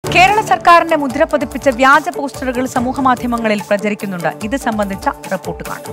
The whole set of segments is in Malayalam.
കേരള സർക്കാരിന്റെ മുദ്ര പതിപ്പിച്ച വ്യാജ പോസ്റ്ററുകൾ സമൂഹമാധ്യമങ്ങളിൽ പ്രചരിക്കുന്നുണ്ട് ഇത് സംബന്ധിച്ച റിപ്പോർട്ട് കാണാം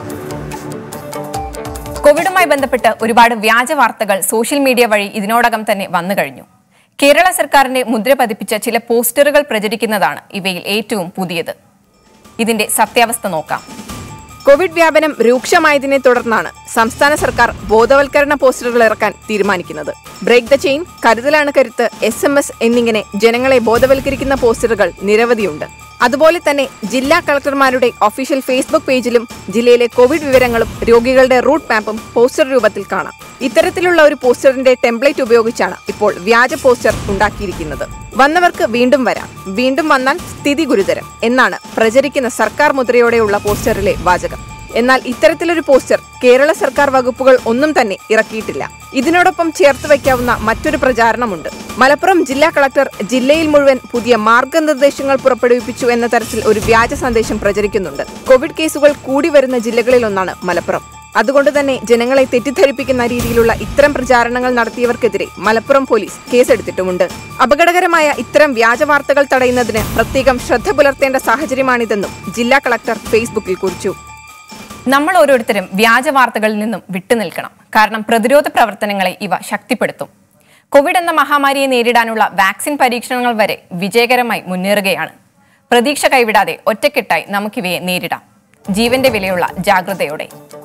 കോവിഡുമായി ബന്ധപ്പെട്ട് ഒരുപാട് വ്യാജ വാർത്തകൾ സോഷ്യൽ മീഡിയ വഴി ഇതിനോടകം തന്നെ വന്നു കഴിഞ്ഞു കേരള സർക്കാരിന്റെ മുദ്ര പതിപ്പിച്ച ചില പോസ്റ്ററുകൾ പ്രചരിക്കുന്നതാണ് ഇവയിൽ ഏറ്റവും പുതിയത് ഇതിന്റെ സത്യാവസ്ഥ നോക്കാം കോവിഡ് വ്യാപനം രൂക്ഷമായതിനെ തുടർന്നാണ് സംസ്ഥാന സർക്കാർ ബോധവൽക്കരണ പോസ്റ്ററുകൾ ഇറക്കാൻ തീരുമാനിക്കുന്നത് ബ്രേക്ക് ദ ചെയിൻ കരുതലാണ് കരുത്ത് എസ് എം എസ് എന്നിങ്ങനെ ജനങ്ങളെ ബോധവൽക്കരിക്കുന്ന പോസ്റ്ററുകൾ നിരവധിയുണ്ട് അതുപോലെ തന്നെ ജില്ലാ കളക്ടർമാരുടെ ഒഫീഷ്യൽ ഫേസ്ബുക്ക് പേജിലും ജില്ലയിലെ കോവിഡ് വിവരങ്ങളും രോഗികളുടെ റൂട്ട് മാപ്പും പോസ്റ്റർ രൂപത്തിൽ കാണാം ഇത്തരത്തിലുള്ള ഒരു പോസ്റ്ററിന്റെ ടെംപ്ലേറ്റ് ഉപയോഗിച്ചാണ് ഇപ്പോൾ വ്യാജ പോസ്റ്റർ ഉണ്ടാക്കിയിരിക്കുന്നത് വന്നവർക്ക് വീണ്ടും വരാം വീണ്ടും വന്നാൽ സ്ഥിതി ഗുരുതരം എന്നാണ് പ്രചരിക്കുന്ന സർക്കാർ മുദ്രയോടെയുള്ള പോസ്റ്ററിലെ വാചകം എന്നാൽ ഇത്തരത്തിലൊരു പോസ്റ്റർ കേരള സർക്കാർ വകുപ്പുകൾ ഒന്നും തന്നെ ഇറക്കിയിട്ടില്ല ഇതിനോടൊപ്പം ചേർത്ത് വയ്ക്കാവുന്ന മറ്റൊരു പ്രചാരണമുണ്ട് മലപ്പുറം ജില്ലാ കളക്ടർ ജില്ലയിൽ മുഴുവൻ പുതിയ മാർഗനിർദ്ദേശങ്ങൾ പുറപ്പെടുവിപ്പിച്ചു എന്ന തരത്തിൽ ഒരു വ്യാജ സന്ദേശം പ്രചരിക്കുന്നുണ്ട് കോവിഡ് കേസുകൾ കൂടി വരുന്ന ജില്ലകളിലൊന്നാണ് മലപ്പുറം അതുകൊണ്ട് തന്നെ ജനങ്ങളെ തെറ്റിദ്ധരിപ്പിക്കുന്ന രീതിയിലുള്ള ഇത്തരം പ്രചാരണങ്ങൾ നടത്തിയവർക്കെതിരെ മലപ്പുറം പോലീസ് കേസെടുത്തിട്ടുമുണ്ട് അപകടകരമായ ഇത്തരം വ്യാജ വാർത്തകൾ തടയുന്നതിന് പ്രത്യേകം ശ്രദ്ധ പുലർത്തേണ്ട സാഹചര്യമാണിതെന്നും ജില്ലാ കളക്ടർ ഫേസ്ബുക്കിൽ കുറിച്ചു നമ്മൾ ഓരോരുത്തരും വ്യാജ വാർത്തകളിൽ നിന്നും വിട്ടുനിൽക്കണം കാരണം പ്രതിരോധ പ്രവർത്തനങ്ങളെ ഇവ ശക്തിപ്പെടുത്തും കോവിഡ് എന്ന മഹാമാരിയെ നേരിടാനുള്ള വാക്സിൻ പരീക്ഷണങ്ങൾ വരെ വിജയകരമായി മുന്നേറുകയാണ് പ്രതീക്ഷ കൈവിടാതെ ഒറ്റക്കെട്ടായി നമുക്കിവയെ നേരിടാം ജീവന്റെ വിലയുള്ള ജാഗ്രതയോടെ